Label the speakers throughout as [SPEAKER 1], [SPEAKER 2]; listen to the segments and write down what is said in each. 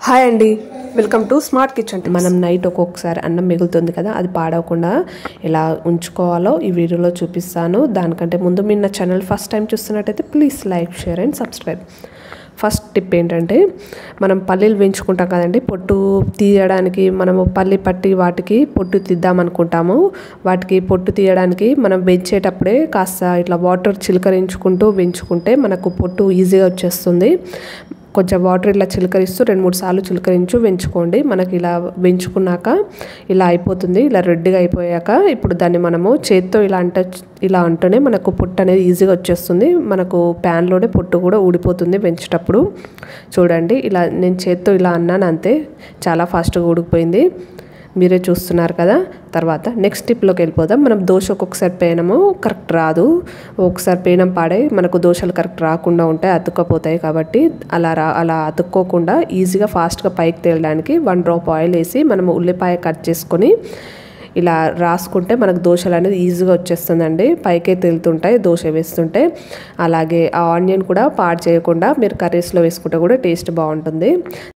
[SPEAKER 1] hi అండి welcome to smart kitchen మనం night ఒక్కొక్కసారి అన్నం మిగులుతుంది కదా అది పాడవకుండా ఎలా ఉంచుకోవాలో ఈ వీడియోలో చూపిస్తాను దానికంటే ముందు మీరు నా ఛానల్ ఫస్ట్ టైం చూస్తున్నట్టయితే please like share and subscribe first tip ఏంటంటే మనం పల్లీలు వేయించుకుంటాం కదండి పొట్టు తీయడానికి మనము పల్లి పట్టి వాటికి పొట్టు తీద్దామనుకుంటాము వాటికి పొట్టు తీయడానికి మనం వెంచేటప్పుడే కాస్త ఇట్లా వాటర్ చిలకరించుకుంటూ వెంచుకుంటే మనకు పొట్టు ఈజీగా వచ్చేస్తుంది కొంచెం వాటర్ ఇట్లా చిలకరిస్తూ రెండు మూడు సార్లు చిలకరించు వెంచుకోండి మనకి ఇలా వెంచుకున్నాక ఇలా అయిపోతుంది ఇలా రెడ్గా అయిపోయాక ఇప్పుడు దాన్ని మనము చేత్తో ఇలా అంట ఇలా అంటూనే మనకు పొట్టు అనేది ఈజీగా వచ్చేస్తుంది మనకు ప్యాన్లోనే పొట్టు కూడా ఊడిపోతుంది వెంచేటప్పుడు చూడండి ఇలా నేను చేత్తో ఇలా అన్నాను అంతే చాలా ఫాస్ట్గా ఊడిపోయింది మీరే చూస్తున్నారు కదా తర్వాత నెక్స్ట్ టిప్లోకి వెళ్ళిపోదాం మనం దోశ ఒక్కొక్కసారి పేనము కరెక్ట్ రాదు ఒకసారి పేనం పాడై మనకు దోశలు కరెక్ట్ రాకుండా ఉంటాయి అతుక్కపోతాయి కాబట్టి అలా రా అలా అతుక్కోకుండా ఈజీగా ఫాస్ట్గా పైకి తేలడానికి వన్ డ్రాప్ ఆయిల్ వేసి మనము ఉల్లిపాయ కట్ చేసుకొని ఇలా రాసుకుంటే మనకు దోశలు అనేది ఈజీగా వచ్చేస్తుందండి పైకే తేలుతుంటాయి దోశ వేస్తుంటే అలాగే ఆ ఆనియన్ కూడా పాడు చేయకుండా మీరు కర్రీస్లో వేసుకుంటే కూడా టేస్ట్ బాగుంటుంది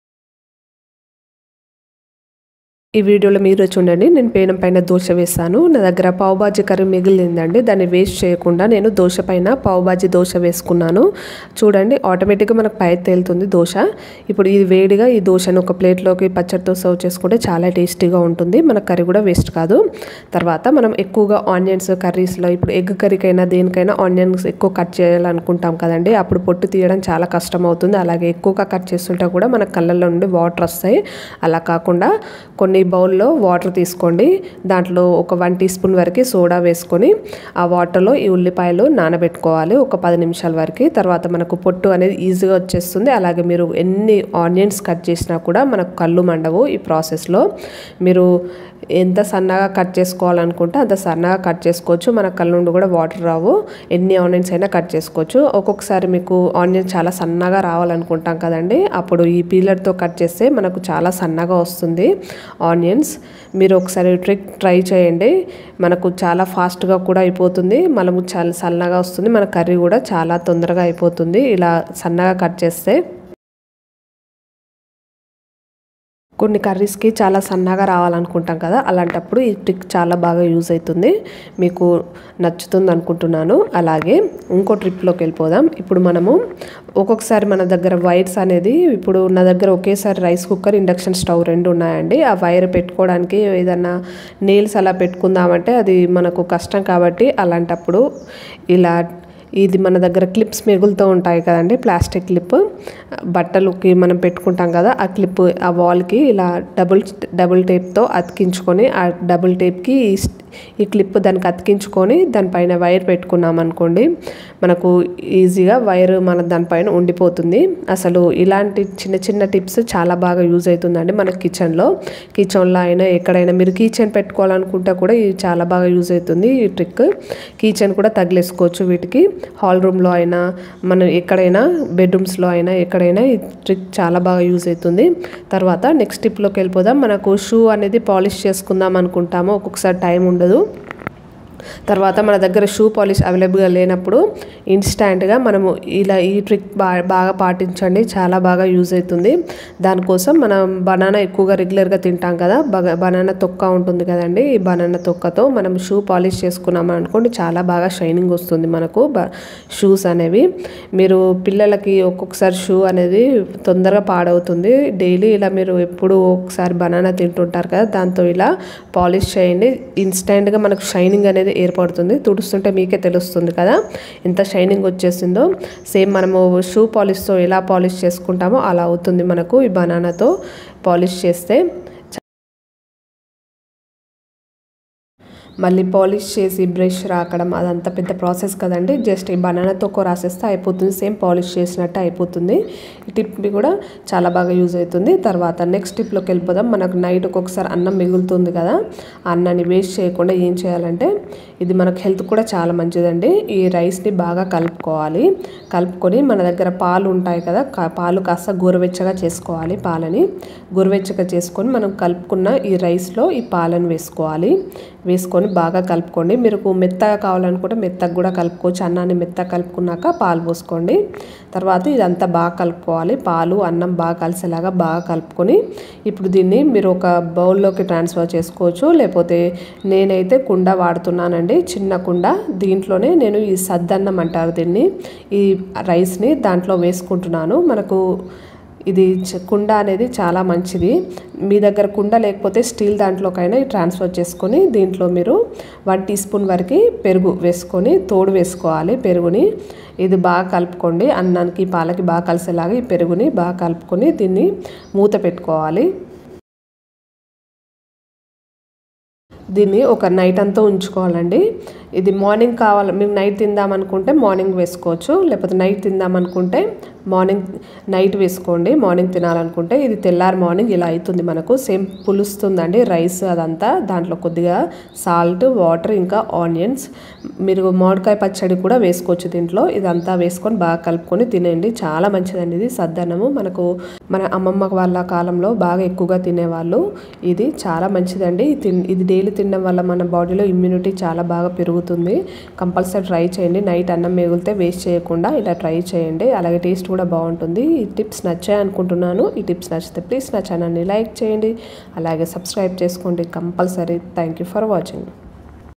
[SPEAKER 1] ఈ వీడియోలో మీరు చూడండి నేను పేనం పైన దోశ వేసాను నా దగ్గర పావుబాజీ కర్రీ మిగిలిందండి దాన్ని వేస్ట్ చేయకుండా నేను దోశ పైన పావుబాజీ దోశ వేసుకున్నాను చూడండి ఆటోమేటిక్గా మనకు పై తేలుతుంది దోశ ఇప్పుడు ఇది వేడిగా ఈ దోశను ఒక ప్లేట్లోకి పచ్చడితో సర్వ్ చేసుకుంటే చాలా టేస్టీగా ఉంటుంది మన కర్రీ కూడా వేస్ట్ కాదు తర్వాత మనం ఎక్కువగా ఆనియన్స్ కర్రీస్లో ఇప్పుడు ఎగ్ కర్రీకైనా దేనికైనా ఆనియన్స్ ఎక్కువ కట్ చేయాలనుకుంటాం కదండి అప్పుడు పొట్టు తీయడం చాలా కష్టం అవుతుంది అలాగే ఎక్కువగా కట్ చేస్తుంటే కూడా మన కళ్ళల్లో నుండి వాటర్ వస్తాయి అలా కాకుండా కొన్ని బౌల్లో వాటర్ తీసుకోండి దాంట్లో ఒక వన్ టీ స్పూన్ వరకు సోడా వేసుకొని ఆ వాటర్లో ఈ ఉల్లిపాయలు నానబెట్టుకోవాలి ఒక పది నిమిషాల వరకు తర్వాత మనకు పొట్టు అనేది ఈజీగా వచ్చేస్తుంది అలాగే మీరు ఎన్ని ఆనియన్స్ కట్ చేసినా కూడా మనకు కళ్ళు మండవు ఈ ప్రాసెస్లో మీరు ఎంత సన్నగా కట్ చేసుకోవాలనుకుంటే అంత సన్నగా కట్ చేసుకోవచ్చు మన కళ్ళ నుండి కూడా వాటర్ రావు ఎన్ని ఆనియన్స్ అయినా కట్ చేసుకోవచ్చు ఒక్కొక్కసారి మీకు ఆనియన్ చాలా సన్నగా రావాలనుకుంటాం కదండి అప్పుడు ఈ పీలర్తో కట్ చేస్తే మనకు చాలా సన్నగా వస్తుంది ఆనియన్స్ మీరు ఒకసారి ట్రిక్ ట్రై చేయండి మనకు చాలా ఫాస్ట్గా కూడా అయిపోతుంది మనము చాలా సన్నగా వస్తుంది మన కర్రీ కూడా చాలా తొందరగా అయిపోతుంది ఇలా సన్నగా కట్ చేస్తే కొన్ని కర్రీస్కి చాలా సన్నగా రావాలనుకుంటాం కదా అలాంటప్పుడు ఈ ట్రిక్ చాలా బాగా యూజ్ అవుతుంది మీకు నచ్చుతుంది అనుకుంటున్నాను అలాగే ఇంకో ట్రిప్లోకి వెళ్ళిపోదాం ఇప్పుడు మనము ఒక్కొక్కసారి మన దగ్గర వైర్స్ అనేది ఇప్పుడు నా దగ్గర ఒకేసారి రైస్ కుక్కర్ ఇండక్షన్ స్టవ్ రెండు ఉన్నాయండి ఆ వైర్ పెట్టుకోవడానికి ఏదన్నా నీల్స్ అలా పెట్టుకుందామంటే అది మనకు కష్టం కాబట్టి అలాంటప్పుడు ఇలా ఇది మన దగ్గర క్లిప్స్ మిగులుతూ ఉంటాయి కదండి ప్లాస్టిక్ క్లిప్ బట్టలుకి మనం పెట్టుకుంటాం కదా ఆ క్లిప్ ఆ వాల్కి ఇలా డబుల్ డబుల్ టేప్తో అతికించుకొని ఆ డబుల్ టేప్కి ఈ క్లిప్ దానికి అతికించుకొని దానిపైన వైర్ పెట్టుకున్నాం అనుకోండి మనకు ఈజీగా వైర్ మన దానిపైన ఉండిపోతుంది అసలు ఇలాంటి చిన్న చిన్న టిప్స్ చాలా బాగా యూజ్ అవుతుందండి మన కిచెన్లో కిచెన్లో అయినా ఎక్కడైనా మీరు కిచెన్ పెట్టుకోవాలనుకుంటే కూడా ఇది చాలా బాగా యూజ్ అవుతుంది ఈ ట్రిక్ కిచెన్ కూడా తగిలేసుకోవచ్చు వీటికి హాల్ రూమ్లో అయినా మనం ఎక్కడైనా బెడ్రూమ్స్లో అయినా ఎక్కడైనా ఈ ట్రిక్ చాలా బాగా యూజ్ అవుతుంది తర్వాత నెక్స్ట్ టిప్లోకి వెళ్ళిపోదాం మనకు షూ అనేది పాలిష్ చేసుకుందాం అనుకుంటాము ఒక్కొక్కసారి టైం ఉండదు తర్వాత మన దగ్గర షూ పాలిష్ అవైలబుల్గా లేనప్పుడు ఇన్స్టాంట్గా మనము ఇలా ఈ ట్రిక్ బాగా బాగా పాటించండి చాలా బాగా యూజ్ అవుతుంది దానికోసం మనం బనానా ఎక్కువగా రెగ్యులర్గా తింటాం కదా బనానా తొక్క ఉంటుంది కదండి ఈ బనానా తొక్కతో మనం షూ పాలిష్ చేసుకున్నాం అనుకోండి చాలా బాగా షైనింగ్ వస్తుంది మనకు షూస్ అనేవి మీరు పిల్లలకి ఒక్కొక్కసారి షూ అనేది తొందరగా పాడవుతుంది డైలీ ఇలా మీరు ఎప్పుడు ఒకసారి బనానా తింటుంటారు కదా దాంతో ఇలా పాలిష్ చేయండి ఇన్స్టెంట్గా మనకు షైనింగ్ అనేది ఏర్పడుతుంది తుడుస్తుంటే మీకే తెలుస్తుంది కదా ఎంత షైనింగ్ వచ్చేసిందో సేమ్ మనము షూ పాలిష్తో ఎలా పాలిష్ చేసుకుంటామో అలా అవుతుంది మనకు ఈ బనానాతో పాలిష్ చేస్తే మళ్ళీ పాలిష్ చేసి బ్రష్ రాకడం అదంతా పెద్ద ప్రాసెస్ కదండి జస్ట్ ఈ బనానా తొక్క రాసేస్తే అయిపోతుంది సేమ్ పాలిష్ చేసినట్టు అయిపోతుంది ఈ టిప్ కూడా చాలా బాగా యూజ్ అవుతుంది తర్వాత నెక్స్ట్ టిప్లోకి వెళ్ళిపోదాం మనకు నైట్ ఒక్కొక్కసారి అన్నం మిగులుతుంది కదా అన్నాన్ని వేస్ట్ చేయకుండా ఏం చేయాలంటే ఇది మనకు హెల్త్ కూడా చాలా మంచిదండి ఈ రైస్ని బాగా కలుపుకోవాలి కలుపుకొని మన దగ్గర పాలు ఉంటాయి కదా కా- పాలు కాస్త గోరువెచ్చగా చేసుకోవాలి పాలని గోరువెచ్చగా చేసుకొని మనం కలుపుకున్న ఈ రైస్లో ఈ పాలను వేసుకోవాలి వేసుకొని బాగా కలుపుకోండి మీరు మెత్తగా కావాలనుకుంటే మెత్తగా కూడా కలుపుకోవచ్చు అన్నాన్ని మెత్తగా కలుపుకున్నాక పాలు పోసుకోండి తర్వాత ఇదంతా బాగా కలుపుకోవాలి పాలు అన్నం బాగా కలిసేలాగా బాగా కలుపుకొని ఇప్పుడు దీన్ని మీరు ఒక బౌల్లోకి ట్రాన్స్ఫర్ చేసుకోవచ్చు లేకపోతే నేనైతే కుండ వాడుతున్నానండి చిన్న కుండ దీంట్లోనే నేను ఈ సద్దన్నం అంటారు దీన్ని ఈ రైస్ని దాంట్లో వేసుకుంటున్నాను మనకు ఇది చ- కుండ అనేది చాలా మంచిది మీ దగ్గర కుండ లేకపోతే స్టీల్ దాంట్లోకైనా ఈ ట్రాన్స్ఫర్ చేసుకొని దీంట్లో మీరు వన్ టీ స్పూన్ వరకు పెరుగు వేసుకొని తోడు వేసుకోవాలి పెరుగుని ఇది బాగా కలుపుకోండి అన్నానికి పాలకి బాగా కలిసేలాగా ఈ పెరుగుని బాగా కలుపుకొని దీన్ని మూత పెట్టుకోవాలి దీన్ని ఒక నైట్ అంతా ఉంచుకోవాలండి ఇది మార్నింగ్ కావాలి మీరు నైట్ తిందామనుకుంటే మార్నింగ్ వేసుకోవచ్చు లేకపోతే నైట్ తిందామనుకుంటే మార్నింగ్ నైట్ వేసుకోండి మార్నింగ్ తినాలనుకుంటే ఇది తెల్లారి మార్నింగ్ ఇలా అవుతుంది మనకు సేమ్ పులుస్తుందండి రైస్ అదంతా దాంట్లో కొద్దిగా సాల్ట్ వాటర్ ఇంకా ఆనియన్స్ మీరు మామిడికాయ పచ్చడి కూడా వేసుకోవచ్చు దీంట్లో ఇదంతా వేసుకొని బాగా కలుపుకొని తినండి చాలా మంచిదండి ఇది సద్దన్నము మనకు మన అమ్మమ్మ వాళ్ళ కాలంలో బాగా ఎక్కువగా తినేవాళ్ళు ఇది చాలా మంచిదండి ఇది తిన్- ఇది డైలీ తినడం వల్ల మన బాడీలో ఇమ్యూనిటీ చాలా బాగా పెరుగుతుంది కంపల్సరీ ట్రై చేయండి నైట్ అన్నం మిగిలితే వేస్ట్ చేయకుండా ఇలా ట్రై చేయండి అలాగే టేస్ట్ కూడా బాగుంటుంది ఈ టిప్స్ నచ్చాయి అనుకుంటున్నాను ఈ టిప్స్ నచ్చితే ప్లీజ్ నా ఛానల్ని లైక్ చేయండి అలాగే సబ్స్క్రైబ్ చేసుకోండి compulsory thank you for watching